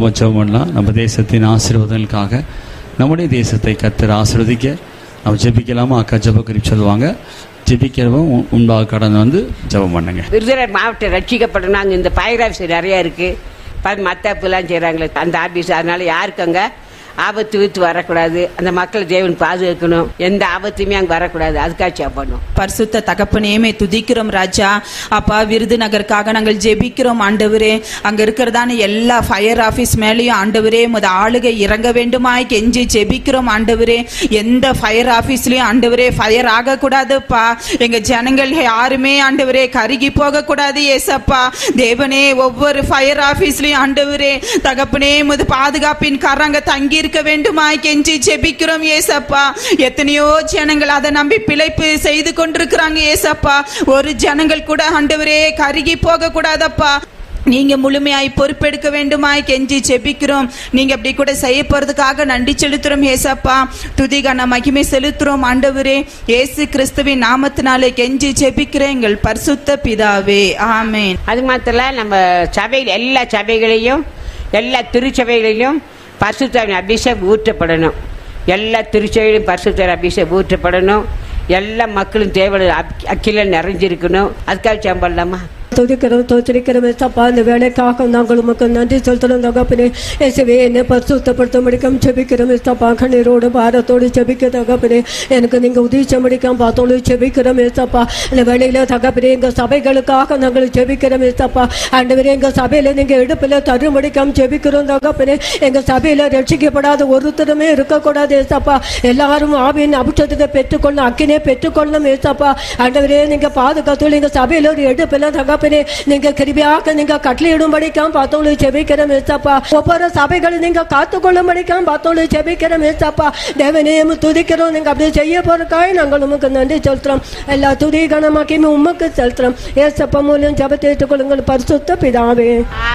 நம்ம ஜெபம் பண்ணலாம் நம்ம தேசத்தின் ஆசீர்வாதங்களுக்காக நம்முடைய தேசத்தை கத்தர் ஆசீர்வதிக்க நம்ம ஜெபிக்கலாமா அக்கா ஜெப குறிப்பு சொல்லுவாங்க ஜெபிக்கிறவங்க உன்- உண்டாக கடந்து வந்து ஜெபம் பண்ணுங்க விருதுநகர் மாவட்டம் ரட்சிக்கப்படணும் அங்கே இந்த ஃபயர் ஆஃபீஸ் நிறையா இருக்குது மத்தாப்புலாம் செய்கிறாங்களே அந்த ஆஃபீஸ் அதனால யாருக்கு அங்கே ஆபத்து வித்து வரக்கூடாது அந்த மக்களை தேவன் பாதுகாக்கணும் எந்த ஆபத்துமே அங்கே வரக்கூடாது அதுக்காக பண்ணும் பரிசுத்த தகப்பனேமே துதிக்கிறோம் ராஜா அப்பா விருதுநகருக்காக நாங்கள் ஜெபிக்கிறோம் ஆண்டவரே அங்க இருக்கிறதான எல்லா ஃபயர் ஆபீஸ் மேலேயும் ஆண்டவரே முத ஆளுகை இறங்க வேண்டுமாய் கெஞ்சி ஜெபிக்கிறோம் ஆண்டவரே எந்த ஃபயர் ஆபீஸ்லயும் ஆண்டவரே ஃபயர் ஆகக்கூடாதுப்பா எங்க ஜனங்கள் யாருமே ஆண்டவரே கருகி போக கூடாது ஏசப்பா தேவனே ஒவ்வொரு ஃபயர் ஆபீஸ்லயும் ஆண்டவரே தகப்பனே முது பாதுகாப்பின் கரங்க தங்கி இருக்க வேண்டுமாய் கெஞ்சி ஜெபிக்கிறோம் ஏசப்பா எத்தனையோ ஜனங்கள் அதை நம்பி பிழைப்பு செய்து கொண்டிருக்கிறாங்க ஏசப்பா ஒரு ஜனங்கள் கூட ஆண்டவரே கருகி போக கூடாதப்பா நீங்க முழுமையாய் பொறுப்பெடுக்க வேண்டுமாய் கெஞ்சி செபிக்கிறோம் நீங்க அப்படி கூட செய்ய போறதுக்காக நன்றி செலுத்துறோம் ஏசப்பா துதிகான மகிமை செலுத்துறோம் ஆண்டவரே இயேசு கிறிஸ்துவின் நாமத்தினாலே கெஞ்சி செபிக்கிறேன் எங்கள் பரிசுத்த பிதாவே ஆமென் அது மாத்திரம் இல்ல, நம்ம சபையில் எல்லா சபைகளையும் எல்லா திருச்சபைகளிலும் பரிசுத்தாவின் அபிஷேகம் ஊற்றப்படணும் எல்லா திருச்சபையிலும் பரிசுத்தாவின் அபிஷேகம் ஊற்றப்படணும் எல்லா மக்களும் தேவை அக்கில நிறைஞ்சிருக்கணும் அதுக்காக சம்பளமா துதிக்கிறோம் தோச்சரிக்கிறோம் ஏசப்பா இந்த வேலைக்காக நாங்கள் உமக்கு நன்றி செலுத்துறோம் தகப்பனே இயேசுவே என்னை பரிசுத்தப்படுத்த முடிக்கும் செபிக்கிறோம் ஏசப்பா கண்ணீரோடு பாரத்தோடு செபிக்க தகப்பனே எனக்கு நீங்க உதவி முடிக்கும் பார்த்தோடு செபிக்கிறோம் ஏசப்பா இந்த வேலையில தகப்பனே எங்க சபைகளுக்காக நாங்கள் செபிக்கிறோம் ஏசப்பா ஆண்டவரே எங்க சபையில நீங்க இடுப்புல தரு முடிக்கும் செபிக்கிறோம் தகப்பனே எங்க சபையில ரட்சிக்கப்படாத ஒருத்தருமே இருக்கக்கூடாது ஏசப்பா எல்லாரும் ஆவியின் அபிஷேகத்தை பெற்றுக்கொள்ள அக்கினே பெற்றுக்கொள்ளணும் ஏசப்பா ஆண்டவரே நீங்க பாதுகாத்து எங்க சபையில ஒரு எடுப்பில தகப்பனே நீங்க கிருபியாக நீங்க கட்டளையிடும்படிக்காம் பார்த்தோம் செபிக்கிறோம் ஏசப்பா ஒவ்வொரு சபைகளை நீங்க காத்துக்கொள்ளும்படிக்காம் பார்த்தோம் செபிக்கிறோம் ஏசப்பா தேவனையும் துதிக்கிறோம் நீங்க அப்படி செய்ய போறதுக்காக நாங்கள் உமக்கு நன்றி செலுத்துறோம் எல்லா துதி கனமாக்கியுமே உமக்கு செலுத்துறோம் ஏசப்பா மூலியம் ஜபத்தை ஏற்றுக்கொள்ளுங்கள் பரிசுத்த பிதாவே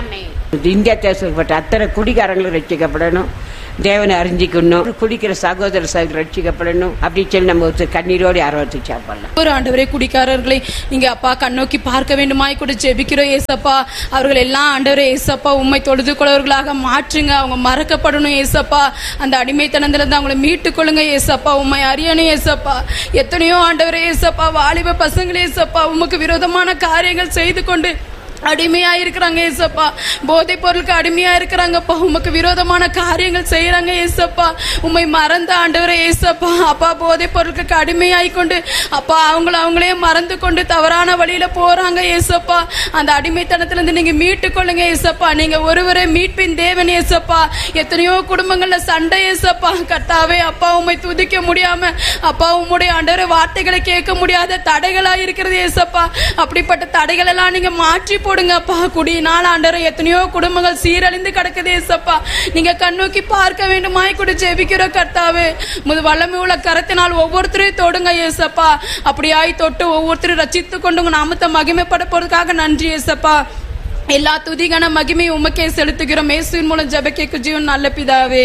இந்தியா தேசப்பட்ட அத்தனை குடிகாரங்களும் ரட்சிக்கப்படணும் தேவனை அறிஞ்சிக்கணும் குடிக்கிற சகோதர சகோதரர் ரட்சிக்கப்படணும் அப்படி சொல்லி நம்ம ஒரு கண்ணீரோடு ஆர்வத்தை சாப்பிடலாம் ஒரு ஆண்டவரே குடிக்காரர்களை நீங்க அப்பா கண்ணோக்கி பார்க்க வேண்டுமாய் கூட ஜெபிக்கிறோம் ஏசப்பா அவர்கள் எல்லாம் ஆண்டவரே ஏசப்பா உண்மை தொழுது கொள்வர்களாக மாற்றுங்க அவங்க மறக்கப்படணும் ஏசப்பா அந்த அடிமைத்தனத்துல இருந்து அவங்களை மீட்டுக் கொள்ளுங்க ஏசப்பா உண்மை அறியணும் ஏசப்பா எத்தனையோ ஆண்டவரே ஏசப்பா வாலிப பசங்களே ஏசப்பா உமக்கு விரோதமான காரியங்கள் செய்து கொண்டு அடிமையா இருக்கிறாங்க ஏசப்பா போதைப் பொருளுக்கு அடிமையா இருக்கிறாங்கப்பா உமக்கு விரோதமான காரியங்கள் செய்யறாங்க ஏசப்பா உம்மை மறந்த ஆண்டவரே ஏசப்பா அப்பா போதைப் பொருளுக்கு அடிமையாய் கொண்டு அப்பா அவங்கள அவங்களே மறந்து கொண்டு தவறான வழியில போறாங்க ஏசப்பா அந்த அடிமைத்தனத்துல இருந்து நீங்க மீட்டுக் கொள்ளுங்க ஏசப்பா நீங்க ஒருவரே மீட்பின் தேவன் ஏசப்பா எத்தனையோ குடும்பங்கள்ல சண்டை ஏசப்பா கர்த்தாவே அப்பா உம்மை துதிக்க முடியாம அப்பா உம்முடைய ஆண்டவரே வார்த்தைகளை கேட்க முடியாத தடைகளா இருக்கிறது ஏசப்பா அப்படிப்பட்ட தடைகள் எல்லாம் நீங்க மாற்றி போடுங்கப்பா குடியினால் ஆண்டவரே எத்தனையோ குடும்பங்கள் சீரழிந்து கிடக்குது ஏசப்பா நீங்க கண்ணோக்கி பார்க்க வேண்டுமாய் கூட ஜெபிக்கிற கர்த்தாவே முது வல்லமை உள்ள கரத்தினால் ஒவ்வொருத்தரையும் தொடுங்க ஏசப்பா அப்படியாய் தொட்டு ஒவ்வொருத்தரும் ரச்சித்து கொண்டு உங்க நாமத்தை மகிமைப்பட போறதுக்காக நன்றி ஏசப்பா எல்லா துதிகன மகிமை உமக்கே செலுத்துகிறோம் இயேசுவின் மூலம் ஜெப கேட்கும் ஜீவன் நல்ல பிதாவே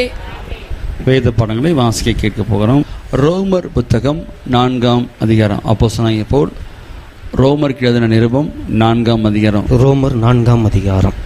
வேத பாடங்களை வாசிக்க கேட்க போகிறோம் ரோமர் புத்தகம் நான்காம் அதிகாரம் அப்போ போல் ரோமருக்கு எழுதின நிருபம் நான்காம் அதிகாரம் ரோமர் நான்காம் அதிகாரம்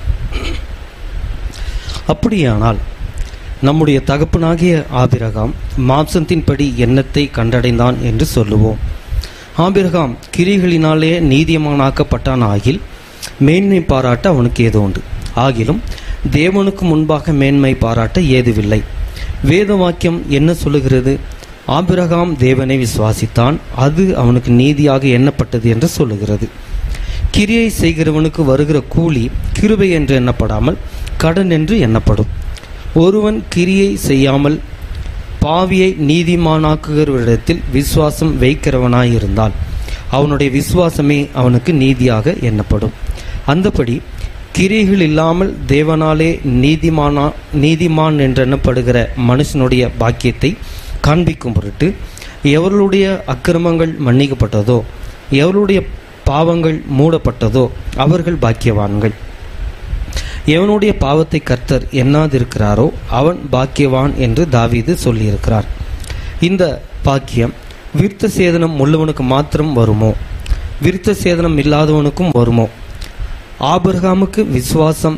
அப்படியானால் நம்முடைய தகப்பனாகிய ஆபிரகாம் மாம்சத்தின்படி எண்ணத்தை கண்டடைந்தான் என்று சொல்லுவோம் ஆபிரகாம் கிரிகளினாலே நீதிமானாக்கப்பட்டான் ஆகில் மேன்மை பாராட்ட அவனுக்கு ஏதோ உண்டு ஆகிலும் தேவனுக்கு முன்பாக மேன்மை பாராட்ட ஏதுவில்லை வேத வாக்கியம் என்ன சொல்லுகிறது ஆபிரகாம் தேவனை விசுவாசித்தான் அது அவனுக்கு நீதியாக எண்ணப்பட்டது என்று சொல்லுகிறது கிரியை செய்கிறவனுக்கு வருகிற கூலி கிருபை என்று எண்ணப்படாமல் கடன் என்று எண்ணப்படும் ஒருவன் கிரியை செய்யாமல் பாவியை நீதிமானாக்குகிறவரிடத்தில் விசுவாசம் வைக்கிறவனாயிருந்தால் அவனுடைய விசுவாசமே அவனுக்கு நீதியாக எண்ணப்படும் அந்தபடி கிரிகள் இல்லாமல் தேவனாலே நீதிமானா நீதிமான் என்றெண்ணப்படுகிற மனுஷனுடைய பாக்கியத்தை காண்பிக்கும் பொருட்டு எவர்களுடைய அக்கிரமங்கள் மன்னிக்கப்பட்டதோ எவருடைய பாவங்கள் மூடப்பட்டதோ அவர்கள் பாக்கியவான்கள் எவனுடைய பாவத்தை கர்த்தர் எண்ணாதிருக்கிறாரோ அவன் பாக்கியவான் என்று தாவீது சொல்லியிருக்கிறார் இந்த பாக்கியம் விருத்த சேதனம் உள்ளவனுக்கு மாத்திரம் வருமோ விருத்த சேதனம் இல்லாதவனுக்கும் வருமோ ஆபிரகாமுக்கு விசுவாசம்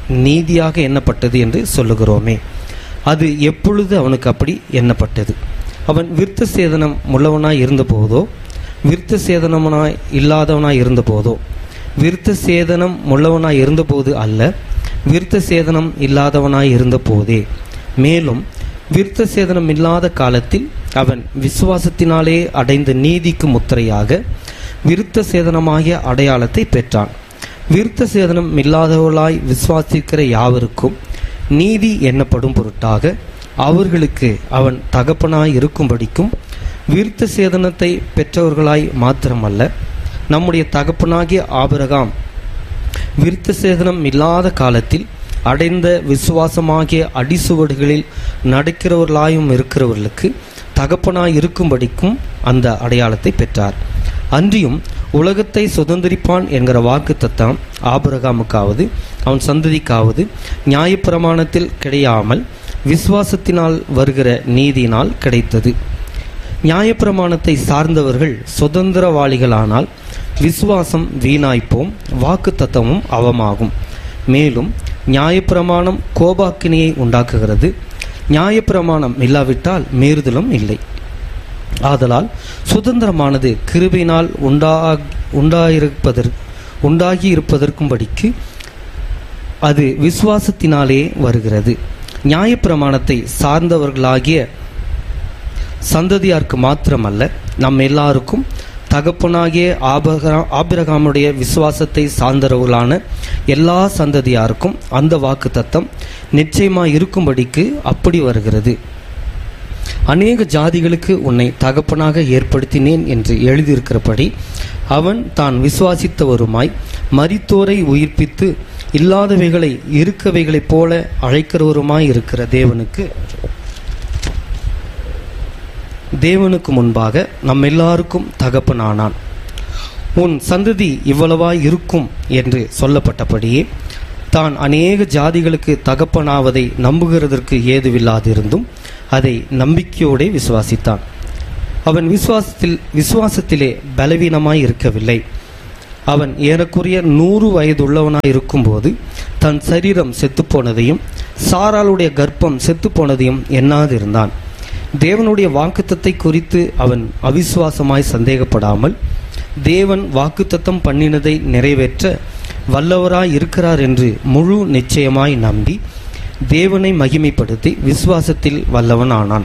நீதியாக எண்ணப்பட்டது என்று சொல்லுகிறோமே அது எப்பொழுது அவனுக்கு அப்படி எண்ணப்பட்டது அவன் விருத்த சேதனம் உள்ளவனாய் இருந்தபோதோ விருத்த சேதனமனாய் இல்லாதவனாய் இருந்தபோதோ விருத்த சேதனம் உள்ளவனாய் இருந்தபோது அல்ல விருத்த சேதனம் இல்லாதவனாய் இருந்தபோதே மேலும் விருத்த சேதனம் இல்லாத காலத்தில் அவன் விசுவாசத்தினாலே அடைந்த நீதிக்கு முத்திரையாக விருத்த சேதனமாகிய அடையாளத்தை பெற்றான் விருத்த சேதனம் இல்லாதவர்களாய் விசுவாசிக்கிற யாவருக்கும் நீதி எண்ணப்படும் பொருட்டாக அவர்களுக்கு அவன் தகப்பனாய் இருக்கும்படிக்கும் விருத்த சேதனத்தை பெற்றவர்களாய் மாத்திரமல்ல நம்முடைய தகப்பனாகிய ஆபிரகாம் விருத்த சேதனம் இல்லாத காலத்தில் அடைந்த விசுவாசமாகிய அடிசுவடுகளில் நடக்கிறவர்களாயும் இருக்கிறவர்களுக்கு தகப்பனாய் இருக்கும்படிக்கும் அந்த அடையாளத்தை பெற்றார் அன்றியும் உலகத்தை சுதந்திரிப்பான் என்கிற வாக்கு தத்தம் ஆபிரகாமுக்காவது அவன் சந்ததிக்காவது நியாயப்பிரமாணத்தில் கிடையாமல் விசுவாசத்தினால் வருகிற நீதியினால் கிடைத்தது நியாயப்பிரமாணத்தை சார்ந்தவர்கள் சுதந்திரவாளிகளானால் விசுவாசம் வீணாய்ப்போம் வாக்கு தத்தமும் அவமாகும் மேலும் நியாயப்பிரமாணம் கோபாக்கினியை உண்டாக்குகிறது நியாயப்பிரமாணம் இல்லாவிட்டால் மீறுதலும் இல்லை ஆதலால் சுதந்திரமானது கிருபையினால் உண்டா உண்டாயிருப்பதற்கு உண்டாகி இருப்பதற்கும்படிக்கு அது விசுவாசத்தினாலே வருகிறது நியாயப்பிரமாணத்தை சார்ந்தவர்களாகிய சந்ததியாருக்கு மாத்திரமல்ல நம் எல்லாருக்கும் தகப்பனாகிய ஆபகரா ஆபிரகாமுடைய விசுவாசத்தை சார்ந்தவர்களான எல்லா சந்ததியாருக்கும் அந்த வாக்கு தத்தம் நிச்சயமாய் இருக்கும்படிக்கு அப்படி வருகிறது அநேக ஜாதிகளுக்கு உன்னை தகப்பனாக ஏற்படுத்தினேன் என்று எழுதியிருக்கிறபடி அவன் தான் விசுவாசித்தவருமாய் மரித்தோரை உயிர்ப்பித்து இல்லாதவைகளை இருக்கவைகளைப் போல அழைக்கிறவருமாய் இருக்கிற தேவனுக்கு தேவனுக்கு முன்பாக நம் எல்லாருக்கும் தகப்பனானான் உன் சந்ததி இவ்வளவாய் இருக்கும் என்று சொல்லப்பட்டபடியே தான் அநேக ஜாதிகளுக்கு தகப்பனாவதை நம்புகிறதற்கு ஏதுவில்லாதிருந்தும் அதை நம்பிக்கையோடே விசுவாசித்தான் அவன் விசுவாசத்தில் விசுவாசத்திலே பலவீனமாய் இருக்கவில்லை அவன் ஏறக்குறைய நூறு வயதுள்ளவனாய் இருக்கும்போது தன் சரீரம் செத்துப்போனதையும் சாராளுடைய கர்ப்பம் செத்துப்போனதையும் எண்ணாதிருந்தான் தேவனுடைய வாக்குத்தத்தை குறித்து அவன் அவிசுவாசமாய் சந்தேகப்படாமல் தேவன் வாக்குத்தத்தம் பண்ணினதை நிறைவேற்ற வல்லவராய் இருக்கிறார் என்று முழு நிச்சயமாய் நம்பி தேவனை மகிமைப்படுத்தி விசுவாசத்தில் வல்லவன் ஆனான்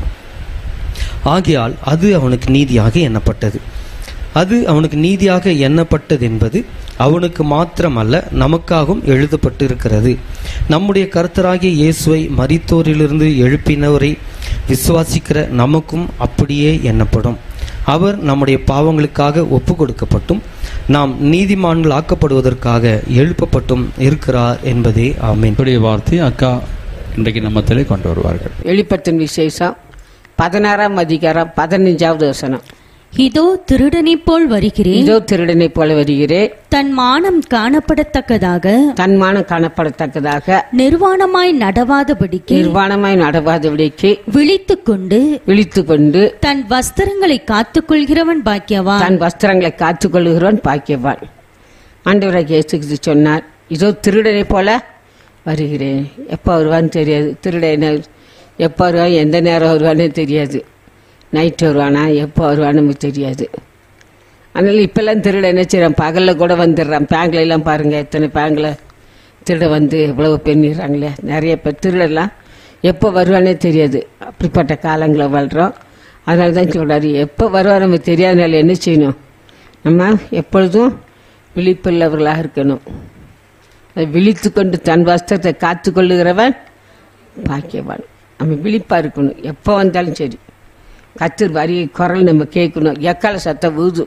ஆகையால் அது அவனுக்கு நீதியாக எண்ணப்பட்டது அது அவனுக்கு நீதியாக எண்ணப்பட்டது என்பது அவனுக்கு மாத்திரமல்ல நமக்காகவும் எழுதப்பட்டிருக்கிறது நம்முடைய கர்த்தராகிய இயேசுவை மரித்தோரிலிருந்து எழுப்பினவரை விசுவாசிக்கிற நமக்கும் அப்படியே எண்ணப்படும் அவர் நம்முடைய பாவங்களுக்காக ஒப்பு கொடுக்கப்பட்டும் நாம் நீதிமான்கள் ஆக்கப்படுவதற்காக எழுப்பப்பட்டும் இருக்கிறார் என்பதே ஆமேன் என்னுடைய வார்த்தை அக்கா இன்றைக்கு நம்மத்திலே கொண்டு வருவார்கள் வெளிப்படுத்தின விசேஷம் பதினாறாம் அதிகாரம் பதினஞ்சாவது வசனம் இதோ திருடனைப் போல் வருகிறேன் இதோ திருடனை போல வருகிறேன் தன் மானம் காணப்படத்தக்கதாக தன்மானம் காணப்படத்தக்கதாக நிர்வாணமாய் நடவாதபடிக்கு நிர்வாணமாய் நடவாதபடிக்கு விழித்துக் கொண்டு விழித்து கொண்டு தன் வஸ்திரங்களை காத்துக்கொள்கிறவன் பாக்கியவான் தன் வஸ்திரங்களை காத்துக்கொள்கிறவன் பாக்கியவான் ஆண்டவராக இயேசு கிறிஸ்து சொன்னார் இதோ திருடனை போல வருகிறேன் எப்போ வருவான்னு தெரியாது திருடனை எப்போ வருவான் எந்த நேரம் வருவான்னு தெரியாது நைட்டு வருவானா எப்போ வருவான்னு நமக்கு தெரியாது அதனால் இப்போல்லாம் திருட என்ன செய்கிறான் பகலில் கூட வந்துடுறான் பேங்கில் எல்லாம் பாருங்கள் எத்தனை பேங்கில் திருட வந்து எவ்வளவு பண்ணிடுறாங்களே நிறைய பேர் திருடெல்லாம் எப்போ வருவானே தெரியாது அப்படிப்பட்ட காலங்களை வாழ்கிறோம் அதனால தான் சொல்கிறாரு எப்போ வருவார் நமக்கு தெரியாதனால என்ன செய்யணும் நம்ம எப்பொழுதும் விழிப்புள்ளவர்களாக இருக்கணும் அதை விழித்து கொண்டு தன் வஸ்திரத்தை காத்து கொள்ளுகிறவன் பாக்கியவான் நம்ம விழிப்பாக இருக்கணும் எப்போ வந்தாலும் சரி கத்தர் வரி குரல் நம்ம கேட்கணும் எக்கால சத்தம் ஊதும்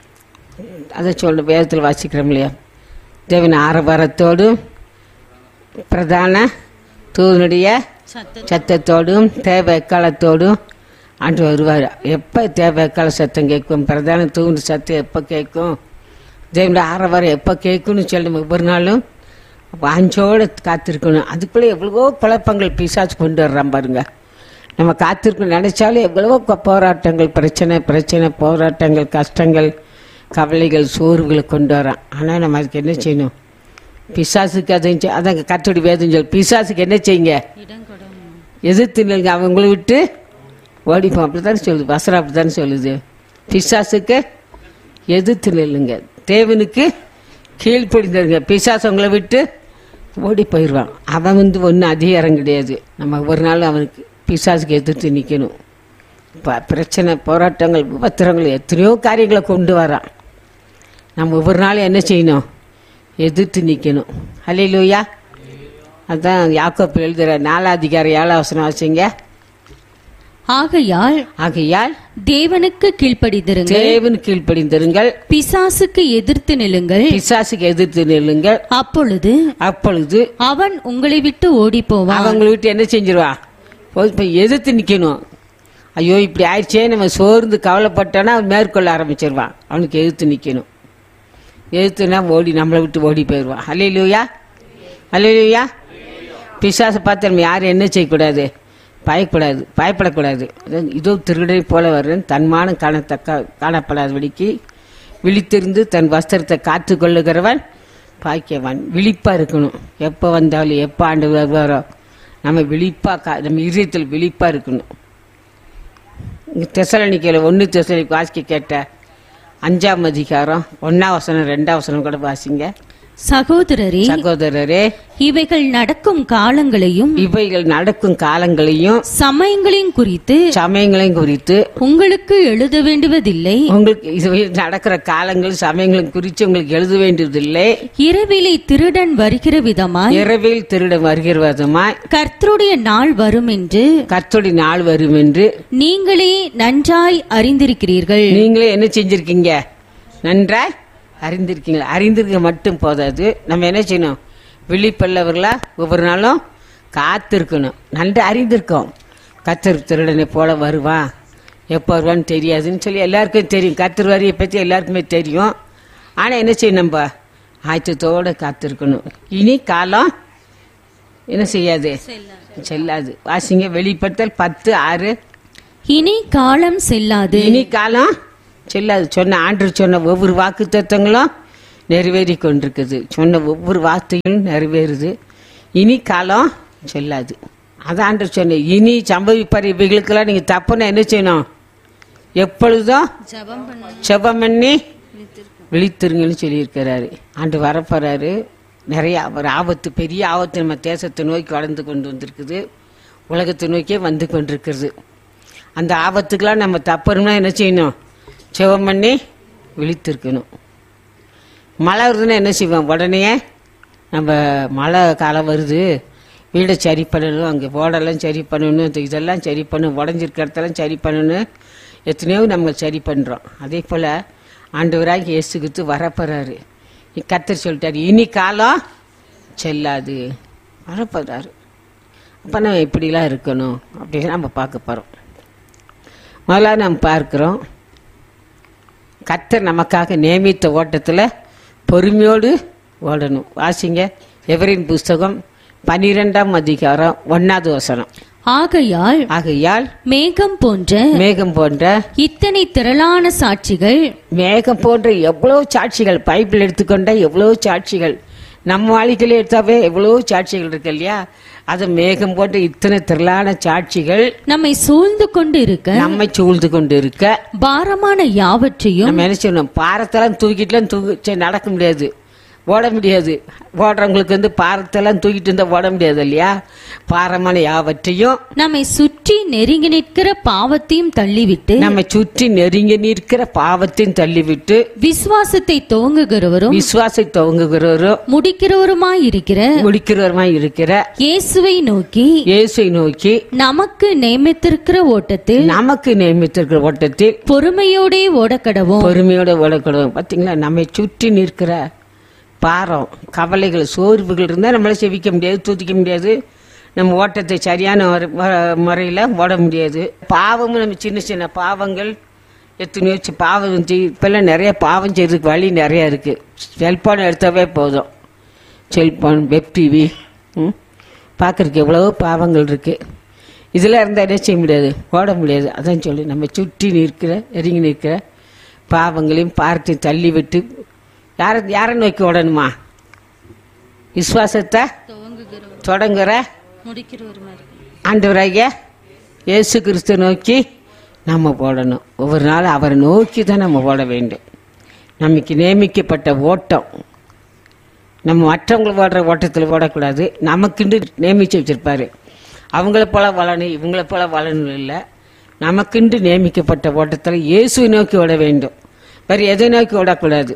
அதை சொல்ல வேதத்தில் வாசிக்கிறோம் இல்லையா தேவன் ஆரவாரத்தோடும் பிரதான தூதனுடைய சத்தத்தோடும் தேவ எக்காலத்தோடும் ஆண்டு வருவார் எப்போ தேவ எக்கால சத்தம் கேட்கும் பிரதான தூண்டு சத்தம் எப்போ கேட்கும் தேவனுடைய ஆரவாரம் எப்போ கேட்கும்னு சொல்லி நம்ம ஒவ்வொரு நாளும் வாஞ்சோடு காத்திருக்கணும் அதுக்குள்ளே எவ்வளவோ குழப்பங்கள் பிசாசு கொண்டு வர்றான் பாருங்க நம்ம காத்திருக்கணும் நினைச்சாலும் எவ்வளவோ கொ- போராட்டங்கள் பிரச்சனை பிரச்சனை போராட்டங்கள் கஷ்டங்கள் கவலைகள் சோர்வுகளை கொண்டு வரான் ஆனால் நம்ம அதுக்கு என்ன செய்யணும் பிசாசுக்கு அதை செய்- அதான் கத்தோடி வேதம் சொல் பிசாசுக்கு என்ன செய்யுங்க எதிர்த்து நில்லுங்க அவங்கள விட்டு ஓடிப்போம் அப்படித்தானே சொல்லுது வசனம் அப்படித்தானே சொல்லுது பிசாசுக்கு எதிர்த்து நில்லுங்க தேவனுக்கு கீழ்ப்படிந்தருங்க பிசாசு உங்களை விட்டு ஓடி போயிடுவான் அவன் வந்து ஒன்றும் அதிகாரம் கிடையாது நம்ம ஒரு நாள் அவனுக்கு பிசாசுக்கு எதிர்த்து நிற்கணும் ப- பிரச்சனை போராட்டங்கள் உபத்திரங்கள் எத்தனையோ காரியங்களை கொண்டு வரான் நம்ம ஒவ்வொரு நாளும் என்ன செய்யணும் எதிர்த்து நிற்கணும் ஹalleluya அதான் யாக்கோப்பு எழுதுகிற நாலாதிகாரம் ஏழாம் வசனம் வச்சுங்க ஆகையால் ஆகையால் தேவனுக்கு கீழ்ப்படிந்திருங்கள் தேவன் கீழ்ப்படிந்திருங்கள் பிசாசுக்கு எதிர்த்து நில்லுங்கள் பிசாசுக்கு எதிர்த்து நில்லுங்கள் அப்பொழுது அப்பொழுது அவன் உங்களை விட்டு ஓடி போவான் அவங்களை விட்டு என்ன செஞ்சிருவா போய் இப்ப எதிர்த்து நிக்கணும் ஐயோ இப்படி ஆயிடுச்சே நம்ம சோர்ந்து கவலைப்பட்டோன்னா அவன் மேற்கொள்ள ஆரம்பிச்சிருவான் அவனுக்கு எதிர்த்து நிக்கணும் எதிர்த்துனா ஓடி நம்மளை விட்டு ஓடி போயிடுவான் அல்லையிலூயா அல்லையிலூயா பிசாசை பார்த்து நம்ம யாரும் என்ன செய்யக்கூடாது பயப்படாது பயப்படக்கூடாது அதான் இதோ திருடனை போல வருவன் தன்மானம் காணத்தக்க காணப்படாதபடிக்கு விழித்திருந்து தன் வஸ்திரத்தை காத்து கொள்ளுகிறவன் பாக்கியவான் விழிப்பா இருக்கணும் எப்போ வந்தாலும் எப்போ ஆண்டு வருவாரோ நம்ம விழிப்பா கா நம்ம இதயத்தில் விழிப்பா இருக்கணும் இங்கே தெசலனிக்கையில் ஒன்று தெசலனிக்கு வாசிக்க கேட்ட அஞ்சாம் அதிகாரம் ஒன்னாம் வசனம் ரெண்டாம் வசனம் கூட வாசிங்க சகோதரரே சகோதரரே இவைகள் நடக்கும் காலங்களையும் இவைகள் நடக்கும் காலங்களையும் சமயங்களையும் குறித்து சமயங்களையும் குறித்து உங்களுக்கு எழுத வேண்டுவதில்லை உங்களுக்கு இது நடக்கிற காலங்கள் சமயங்களும் குறித்து உங்களுக்கு எழுத வேண்டியதில்லை இரவிலே திருடன் வருகிற விதமாய் இரவில் திருட வருகிறவதுமாய் கர்த்தருடைய நாள் வரும் என்று கர்த்தருடைய நாள் வரும் என்று நீங்களே நன்றாய் அறிந்திருக்கிறீர்கள் நீங்களே என்ன செஞ்சிருக்கீங்க நன்றாய் அறிந்திருக்கீங்களா அறிந்திருக்க மட்டும் போதாது நம்ம என்ன செய்யணும் விழிப்பல்லவர்களா ஒவ்வொரு நாளும் காத்திருக்கணும் நன்று அறிந்திருக்கோம் கத்தர் திருடனை போல வருவான் எப்போ வருவான்னு தெரியாதுன்னு சொல்லி எல்லாருக்கும் தெரியும் கத்தர் வரியை பற்றி எல்லாருக்குமே தெரியும் ஆனால் என்ன செய்யணும் நம்ம ஆயத்தத்தோடு காத்திருக்கணும் இனி காலம் என்ன செய்யாது செல்லாது வாசிங்க வெளிப்படுத்தல் பத்து ஆறு இனி காலம் செல்லாது இனி காலம் செல்லாது சொன்ன ஆண்டு சொன்ன ஒவ்வொரு வாக்கு தத்துவங்களும் நிறைவேறி கொண்டிருக்குது சொன்ன ஒவ்வொரு வார்த்தையும் நிறைவேறுது இனி காலம் செல்லாது அதான் ஆண்டு சொன்ன இனி சம்பவிப்பார் இவைகளுக்கெல்லாம் நீங்க தப்புன்னா என்ன செய்யணும் எப்பொழுதும் செபம் பண்ணி விழித்திருங்கன்னு சொல்லியிருக்கிறாரு ஆண்டு வரப்போறாரு நிறைய ஒரு ஆபத்து பெரிய ஆபத்து நம்ம தேசத்தை நோக்கி வளர்ந்து கொண்டு வந்திருக்குது உலகத்தை நோக்கியே வந்து கொண்டிருக்கிறது அந்த ஆபத்துக்கெல்லாம் நம்ம தப்பணும்னா என்ன செய்யணும் செவம் பண்ணி விழித்திருக்கணும் மழை வருதுன்னா என்ன செய்வோம் உடனே நம்ம மழை காலம் வருது வீடை சரி பண்ணணும் அங்கே ஓடெல்லாம் சரி பண்ணணும் இந்த இதெல்லாம் சரி பண்ணணும் உடஞ்சிருக்க இடத்தெல்லாம் சரி பண்ணணும் எத்தனையோ நம்ம சரி பண்ணுறோம் அதே போல் ஆண்டவராக இயேசுகிட்டு வரப்போறாரு கத்தர் சொல்லிட்டாரு இனி காலம் செல்லாது வரப்போறாரு அப்போ நம்ம இப்படிலாம் இருக்கணும் அப்படின்னு நம்ம பார்க்க போகிறோம் முதல்ல நம்ம பார்க்குறோம் கர்த்தர் நமக்காக நியமித்த ஓட்டத்தில் பொறுமையோடு ஓடணும் வாசிங்க எவரின் புஸ்தகம் பன்னிரெண்டாம் அதிகாரம் ஒன்னாவது வசனம் ஆகையால் ஆகையால் மேகம் போன்ற மேகம் போன்ற இத்தனை திரளான சாட்சிகள் மேகம் போன்ற எவ்வளோ சாட்சிகள் பைபிள் எடுத்துக்கொண்டா எவ்வளோ சாட்சிகள் நம்ம வாழ்க்கையில எடுத்தாவே எவ்வளோ சாட்சிகள் இருக்கு இல்லையா அது மேகம் போன்ற இத்தனை திரளான சாட்சிகள் நம்மை சூழ்ந்து கொண்டு இருக்க நம்மை சூழ்ந்து கொண்டு இருக்க பாரமான யாவற்றையும் நம்ம என்ன செய்யணும் பாரத்தெல்லாம் தூக்கிட்டுலாம் தூக்கி சரி, நடக்க முடியாது ஓட முடியாது ஓடுறவங்களுக்கு வந்து பாரத்தெல்லாம் தூக்கிட்டு இருந்தா ஓட முடியாது இல்லையா பாரமான யாவற்றையும் நம்மை சுற்றி நெருங்கி நிற்கிற பாவத்தையும் தள்ளிவிட்டு நம்ம சுற்றி நெருங்கி நிற்கிற பாவத்தையும் தள்ளிவிட்டு விசுவாசத்தை துவங்குகிறவரும் விசுவாசை துவங்குகிறவரும் முடிக்கிறவருமாய் இருக்கிற முடிக்கிறவருமாய் இருக்கிற இயேசுவை நோக்கி இயேசுவை நோக்கி நமக்கு நியமித்திருக்கிற ஓட்டத்தில் நமக்கு நியமித்திருக்கிற ஓட்டத்தில் பொறுமையோடே ஓடக்கடவோம் பொறுமையோட ஓடக்கூடாது பார்த்தீங்களா நம்மை சுற்றி நிற்கிற பாரம் கவலைகள் சோர்வுகள் இருந்தால் நம்மளை செவிக்க முடியாது தூத்திக்க முடியாது நம்ம ஓட்டத்தை சரியான முறையில் ஓட முடியாது பாவமும் நம்ம சின்ன சின்ன பாவங்கள் எத்தனையோ சி- பாவம் செய் இப்போல்லாம் நிறைய பாவம் செய்யறதுக்கு வழி நிறையா இருக்குது செல்ஃபோன் எடுத்தாவே போதும் செல்ஃபோன் வெப் டிவி ம் பார்க்குறதுக்கு எவ்வளவோ பாவங்கள் இருக்குது இதில் இருந்தால் என்ன செய்ய முடியாது ஓட முடியாது அதான் சொல்லி நம்ம சுற்றி நிற்கிற நெருங்கி நிற்கிற பாவங்களையும் பார்த்து தள்ளி விட்டு யாரை யாரை நோக்கி ஓடணுமா விசுவாசத்தை தொடங்குற ஆண்டவராகிய இயேசு கிறிஸ்து நோக்கி நம்ம போடணும் ஒவ்வொரு நாள் அவரை நோக்கி தான் நம்ம போட வேண்டும் நமக்கு நியமிக்கப்பட்ட ஓட்டம் நம்ம மற்றவங்க ஓடுற ஓட்டத்தில் ஓடக்கூடாது நமக்குண்டு நியமிச்சு வச்சிருப்பாரு அவங்கள போல வளரணும் இவங்கள போல வளரணும் இல்லை நமக்குண்டு நியமிக்கப்பட்ட ஓட்டத்தில் இயேசுவை நோக்கி ஓட வேண்டும் வேறு எதை நோக்கி ஓடக்கூடாது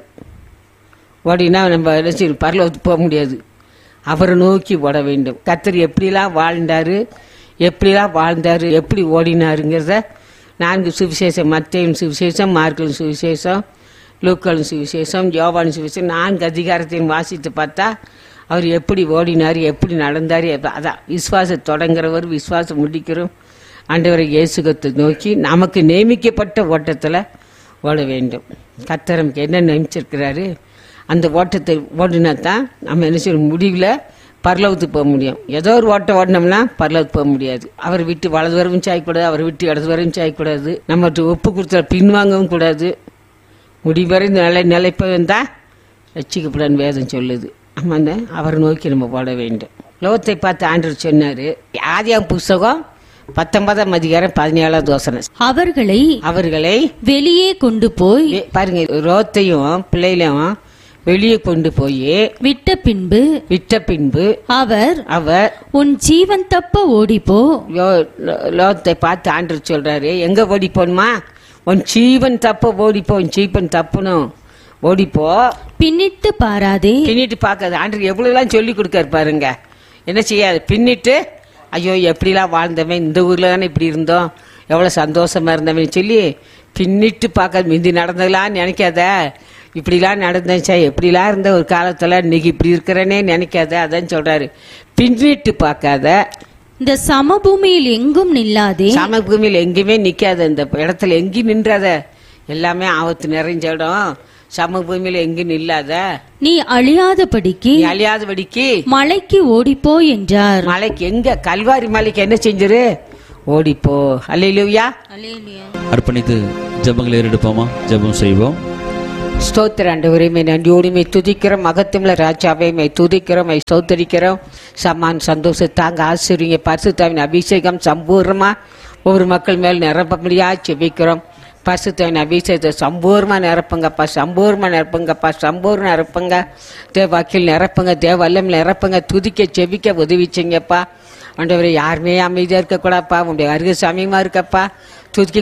ஓடினா நம்ம என்ன செய்யணும் பரலோகத்துக்கு போக முடியாது அவரை நோக்கி ஓட வேண்டும் கத்தர் எப்படிலாம் வாழ்ந்தாரு எப்படிலாம் வாழ்ந்தாரு எப்படி ஓடினாருங்கிறத நான்கு சுவிசேஷம் மத்தேயும் சுவிசேஷம் மார்க்கலும் சுவிசேஷம் லூக்கலும் சுவிசேஷம் யோவான் சுவிசேஷம் நான்கு அதிகாரத்தையும் வாசித்து பார்த்தா அவர் எப்படி ஓடினார் எப்படி நடந்தார் எப்ப- அதான் விசுவாசம் தொடங்குறவர் விசுவாசம் முடிக்கிறோம் ஆண்டவரை இயேசுகத்தை நோக்கி நமக்கு நியமிக்கப்பட்ட ஓட்டத்தில் ஓட வேண்டும் கர்த்தர் நமக்கு என்ன நியமிச்சிருக்கிறாரு அந்த ஓட்டத்தை ஓடினா தான் நம்ம என்ன செய்யணும் முடிவில் பரலவத்துக்கு போக முடியும் ஏதோ ஒரு ஓட்டம் ஓடினோம்னா பரலவத்துக்கு போக முடியாது அவர் விட்டு வலது வரவும் சாயக்கூடாது அவர் விட்டு இடது வரவும் சாயக்கூடாது நம்ம ஒப்பு கொடுத்த பின்வாங்கவும் கூடாது முடிவரை நிலை நிலைப்பவன் தான் ரட்சிக்கப்படான்னு வேதம் சொல்லுது நம்ம அந்த அவரை நோக்கி நம்ம போட வேண்டும் லோகத்தை பார்த்து ஆண்டவர் சொன்னார் ஆதியாம் புஸ்தகம் பத்தொன்பதாம் அதிகாரம் பதினேழாவது யோசனை அவர்களை அவர்களை வெளியே கொண்டு போய் வெ- பாருங்க ரோத்தையும் பிள்ளைகளையும் வெளியே கொண்டு போய் விட்ட பின்பு விட்ட பின்பு அவர் அவர் உன் ஜீவன் தப்ப ஓடிப்போ யோ- லோ- லோகத்தை பார்த்து ஆண்டவர் சொல்றாரு எங்க ஓடி போகணுமா உன் ஜீவன் தப்ப ஓடிப்போ உன் ஜீவன் தப்பணும் ஓடிப்போ பின்னிட்டு பாராதே பின்னிட்டு பார்க்காது ஆண்டவர் எவ்வளவுலாம் சொல்லி கொடுக்காரு பாருங்க என்ன செய்யாது பின்னிட்டு ஐயோ எப்படிலாம் வாழ்ந்தவன் இந்த ஊர்ல தானே இப்படி இருந்தோம் எவ்வளவு சந்தோஷமா இருந்தவன் சொல்லி பின்னிட்டு பார்க்காது மிந்தி நடந்ததெல்லாம் நினைக்காத இப்படிலாம் நடந்துச்சா எப்படிலாம் இருந்த ஒரு காலத்துல இன்னைக்கு இப்படி இருக்கிறேனே நினைக்காத அதான் சொல்றாரு பின்னிட்டு பார்க்காத இந்த சமபூமியில் எங்கும் நில்லாதே சமபூமியில் எங்கேயுமே நிக்காத இந்த இடத்துல எங்கேயும் நின்றாத எல்லாமே ஆபத்து நிறைஞ்ச இடம் சமபூமியில எங்கேயும் நில்லாத நீ அழியாதபடிக்கு நீ அழியாதபடிக்கு மலைக்கு ஓடிப்போ என்றார் மலைக்கு எங்க கல்வாரி மலைக்கு என்ன செஞ்சிரு ஓடிப்போ அல்லையிலுயா அர்ப்பணித்து ஜெபங்களை ஏறெடுப்போமா ஜெபம் செய்வோம் ஸ்தோத்திர ஆண்டவரே மே நன்றியோடு மே துதிக்கிறோம் மகத்துவல ராஜாவே மே துதிக்கிறோம் மே ஸ்தோத்தரிக்கிறோம் சமான் சந்தோஷத்தாங்க ஆசிரியங்க பரிசுத்தாவின் அபிஷேகம் சம்பூர்ணமா ஒவ்வொரு மக்கள் மேல் நிரப்பபடியா செபிக்கிறோம் பரிசுத்தாவின் அபிஷேகத்தை சம்பூர்ணமா நிரப்புங்கப்பா சம்பூர்ணமா நிரப்புங்கப்பா சம்பூர்ண நிரப்புங்க தேவ வாக்கில் நிரப்புங்க தேவ வல்லம் நிரப்புங்க துதிக்க செபிக்க உதவிச்சிங்கப்பா ஆண்டவரே யாருமே அமைதியா இருக்கக்கூடாப்பா உங்களுடைய அருகு சமயமா இருக்கப்பா துதிக்க